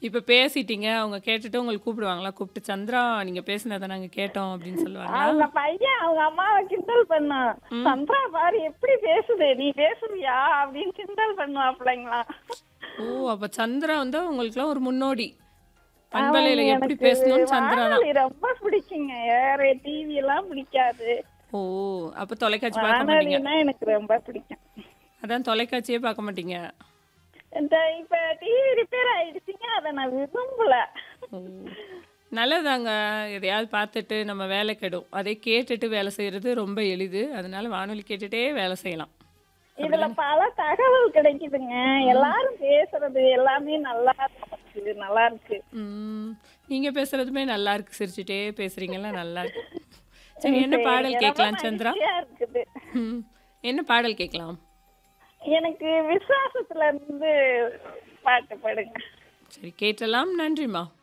இப்ப பேசிட்டீங்க. அவங்க கேட்டுட்டு உங்கள கூப்பிடுவாங்களா? கூப்பிட்டு "சந்திரா நீங்க பேசினத நாங்க கேட்டோம்" அப்படின்னு சொல்லுவாங்களா? அவங்க பையன் அவங்க அம்மாவை கிண்டல் பண்ணான் ம். சந்திரா பாரு எப்படி பேசுது நீ பேசுறியா அப்படின்னு கிண்டல் பண்ணுவாப்லைங்களாம் ஓ! அப்ப சந்திரா வந்து உங்களுக்குலாம் ஒரு முன்னோடி. பண்பலையில அவங்க எப்படி எனக்கு பேசணும்னு சந்திரா தான். வானொலி ரொம்ப பிடிக்குங்க வேற டிவி எல்லாம் பிடிக்காது ஓ! அப்ப தொலைக்காட்சி பார்க்க மாட்டீங்க. வானொலினா எனக்கு ரொம்ப பிடிக்கும் அதான் தொலைக்காட்சியே பார்க்க மாட்டீங்க. இந்த இப்ப டிவி ரிப்பேர் ஆயிடுச்சுங்க அதை நான் விரும்பல ஓ! நல்லதாங்க. எதையாவது பார்த்துட்டு நம்ம வேலை கெடும். அதை கேட்டுட்டு வேலை செய்றது ரொம்ப எளிது. அதனால வானொலி கேட்டுட்டே வேலை செய்யலாம். இதுல பல தகவல் கிடைக்குதுங்க எல்லாரும் பேசுறது எல்லாமே நல்லா இருக்கு நல்லா இருக்கு ம். நீங்க பேசுறதுமே நல்லா இருக்கு. சிரிச்சுட்டே பேசுறீங்கல்ல நல்லா இருக்கு. சரி என்ன சரி, பாடல் ரொம்ப கேட்கலாம் சந்திரா? மகிழ்ச்சியா இருக்குது ம். என்ன பாடல் கேட்கலாம்? எனக்கு விசுவாசத்துல இருந்து பாட்டு பாடுங்க சரி கேட்டலாம். நன்றிம்மா.